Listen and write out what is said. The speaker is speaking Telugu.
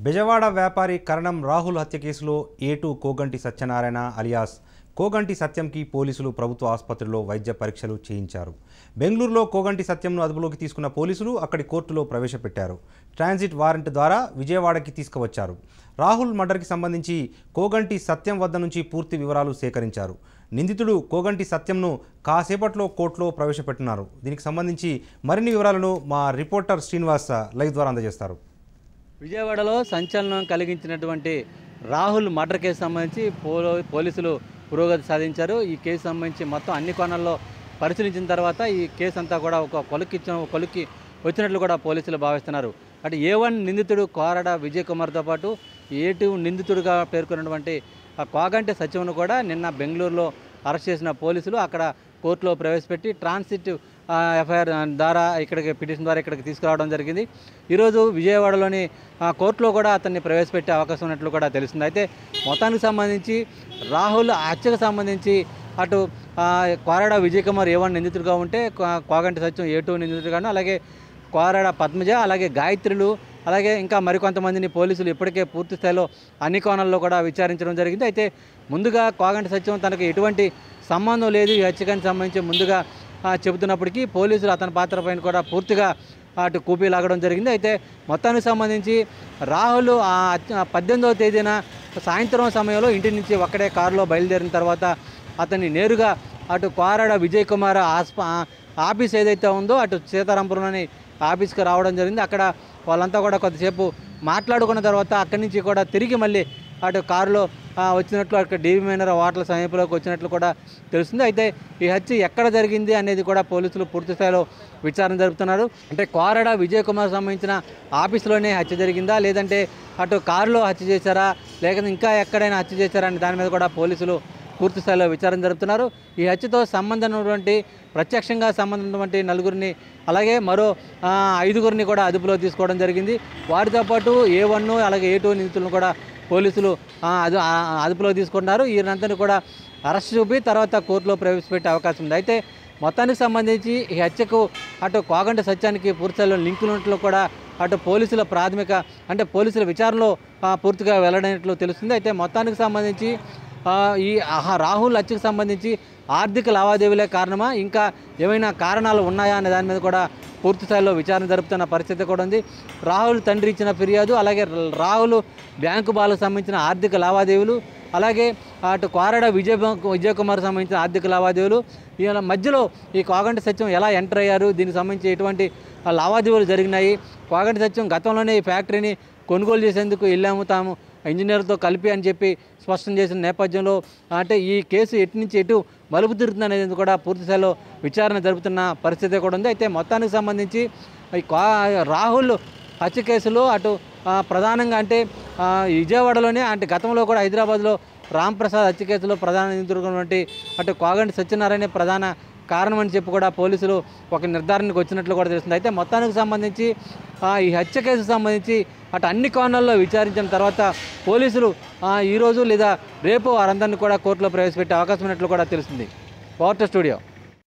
బెజవాడ వ్యాపారి కరణం రాహుల్ హత్య కేసులో ఏటు కోగంటి సత్యనారాయణ అలియాస్ కోగంటి సత్యంకి పోలీసులు ప్రభుత్వ ఆసుపత్రిలో వైద్య పరీక్షలు చేయించారు బెంగళూరులో కోగంటి సత్యంను అదుపులోకి తీసుకున్న పోలీసులు అక్కడి కోర్టులో ప్రవేశపెట్టారు ట్రాన్సిట్ వారెంట్ ద్వారా విజయవాడకి తీసుకువచ్చారు రాహుల్ మర్డర్కి సంబంధించి కోగంటి సత్యం వద్ద నుంచి పూర్తి వివరాలు సేకరించారు నిందితుడు కోగంటి సత్యంను కాసేపట్లో కోర్టులో ప్రవేశపెట్టున్నారు దీనికి సంబంధించి మరిన్ని వివరాలను మా రిపోర్టర్ శ్రీనివాస్ లైవ్ ద్వారా అందజేస్తారు విజయవాడలో సంచలనం కలిగించినటువంటి రాహుల్ మర్డర్ కేసు సంబంధించి పోలో పోలీసులు పురోగతి సాధించారు ఈ కేసు సంబంధించి మొత్తం అన్ని కోణాల్లో పరిశీలించిన తర్వాత ఈ కేసు అంతా కూడా ఒక కొలుక్కిచ్చిన కొలుక్కి వచ్చినట్లు కూడా పోలీసులు భావిస్తున్నారు అటు ఏ వన్ నిందితుడు కోరడ విజయ్ కుమార్తో పాటు ఏ టూ నిందితుడిగా పేర్కొన్నటువంటి ఆ కోగంటి సచివను కూడా నిన్న బెంగళూరులో అరెస్ట్ చేసిన పోలీసులు అక్కడ కోర్టులో ప్రవేశపెట్టి ట్రాన్సిట్ ఎఫ్ఐఆర్ ద్వారా ఇక్కడికి పిటిషన్ ద్వారా ఇక్కడికి తీసుకురావడం జరిగింది ఈరోజు విజయవాడలోని ఆ, కోర్టులో కూడా అతన్ని ప్రవేశపెట్టే అవకాశం ఉన్నట్లు కూడా తెలుస్తుంది అయితే మొత్తానికి సంబంధించి రాహుల్ హత్యకు సంబంధించి అటు ఆ, కోరాడ విజయ్ కుమార్ ఏ వన్ నిందితుడిగా ఉంటే కో- కోగంటి సత్యం ఏ టూ నిందితుడిగాను అలాగే కోరాడ పద్మజ అలాగే గాయత్రులు అలాగే ఇంకా మరికొంతమందిని పోలీసులు ఇప్పటికే పూర్తి స్థాయిలో అన్ని కోణాల్లో కూడా విచారించడం జరిగింది అయితే ముందుగా కోగంటి సత్యం తనకు ఎటువంటి సంబంధం లేదు ఈ హత్యకానికి సంబంధించి ముందుగా ఆ, చెబుతున్నప్పటికీ పోలీసులు అతని పాత్ర పైన కూడా పూర్తిగా అటు కూపీ లాగడం జరిగింది అయితే మొత్తానికి సంబంధించి రాహుల్ ఆ హత్య- ఆ పద్దెనిమిదవ తేదీన సాయంత్రం సమయంలో ఇంటి నుంచి ఒక్కడే కారులో బయలుదేరిన తర్వాత అతన్ని నేరుగా అటు కోరాడ విజయ్ కుమార్ ఆస్ప ఆఫీస్ ఏదైతే ఉందో అటు సీతారాంపురంలోని ఆఫీస్కి రావడం జరిగింది అక్కడ వాళ్ళంతా కూడా కొద్దిసేపు మాట్లాడుకున్న తర్వాత అక్కడి నుంచి కూడా తిరిగి మళ్ళీ అటు కారులో ఆ, వచ్చినట్లు అక్కడ డీవీ మైనర్ హోటల్ సమీపంలోకి వచ్చినట్లు కూడా తెలుస్తుంది అయితే ఈ హత్య ఎక్కడ జరిగింది అనేది కూడా పోలీసులు పూర్తి స్థాయిలో విచారణ జరుపుతున్నారు అంటే కోరడ విజయ్ కుమార్ సంబంధించిన ఆఫీస్లోనే హత్య జరిగిందా లేదంటే అటు కారులో హత్య చేశారా లేకపోతే ఇంకా ఎక్కడైనా హత్య చేశారా అనే దాని మీద కూడా పోలీసులు పూర్తి స్థాయిలో విచారణ జరుపుతున్నారు ఈ హత్యతో సంబంధం ఉన్నటువంటి ప్రత్యక్షంగా సంబంధం ఉన్నటువంటి నలుగురిని అలాగే మరో ఆ, ఐదుగురిని కూడా అదుపులో తీసుకోవడం జరిగింది వారితో పాటు ఏ వన్ అలాగే ఏ టూ నిందితులను కూడా పోలీసులు ఆ, అదు ఆ, అదుపులో తీసుకున్నారు వీరందరినీ కూడా అరెస్ట్ చూపి తర్వాత కోర్టులో ప్రవేశపెట్టే అవకాశం ఉంది అయితే మొత్తానికి సంబంధించి ఈ హత్యకు అటు కోగంటి సత్యానికి పూర్తిస్థాయిలో లింకులు ఉన్నట్లు కూడా అటు పోలీసుల ప్రాథమిక అంటే పోలీసుల విచారణలో ఆ, పూర్తిగా వెల్లడైనట్లు తెలుస్తుంది అయితే మొత్తానికి సంబంధించి ఆ, ఈ ఆహా రాహుల్ హత్యకు సంబంధించి ఆర్థిక లావాదేవీలే కారణమా ఇంకా ఏమైనా కారణాలు ఉన్నాయా అనే దాని మీద కూడా పూర్తి స్థాయిలో విచారణ జరుపుతున్న పరిస్థితి కూడా ఉంది రాహుల్ తండ్రి ఇచ్చిన ఫిర్యాదు అలాగే రాహుల్ బ్యాంకు బాలకు సంబంధించిన ఆర్థిక లావాదేవీలు అలాగే అటు కోరడ విజయ్ విజయ్ కుమార్ సంబంధించిన ఆర్థిక లావాదేవీలు ఇలా మధ్యలో ఈ కోగంటి సత్యం ఎలా ఎంటర్ అయ్యారు దీనికి సంబంధించి ఎటువంటి ఆ, లావాదేవీలు జరిగినాయి కోగంటి సత్యం గతంలోనే ఈ ఫ్యాక్టరీని కొనుగోలు చేసేందుకు వెళ్ళాము తాము ఇంజనీర్తో కలిపి అని చెప్పి స్పష్టం చేసిన నేపథ్యంలో అంటే ఈ కేసు ఎటు నుంచి ఎటు మలుపు తిరుగుతుంది అనేది కూడా పూర్తి స్థాయిలో విచారణ జరుపుతున్న పరిస్థితి కూడా ఉంది అయితే మొత్తానికి సంబంధించి ఈ కా- రాహుల్ హత్య కేసులో అటు ఆ, ప్రధానంగా అంటే ఆ, విజయవాడలోనే అంటే గతంలో కూడా హైదరాబాద్లో రామ్ ప్రసాద్ హత్య కేసులో ప్రధాన నిందితుడున్నటువంటి అటు కోగంటి సత్యనారాయణ ప్రధాన కారణం అని చెప్పి కూడా పోలీసులు ఒక నిర్ధారణకు వచ్చినట్లు కూడా తెలుస్తుంది అయితే మొత్తానికి సంబంధించి ఆ, ఈ హత్య కేసుకు సంబంధించి అటు అన్ని కోణాల్లో విచారించిన తర్వాత పోలీసులు ఆ, ఈరోజు లేదా రేపు వారందరినీ కూడా కోర్టులో ప్రవేశపెట్టే అవకాశం ఉన్నట్లు కూడా తెలుస్తుంది పవర్ స్టూడియో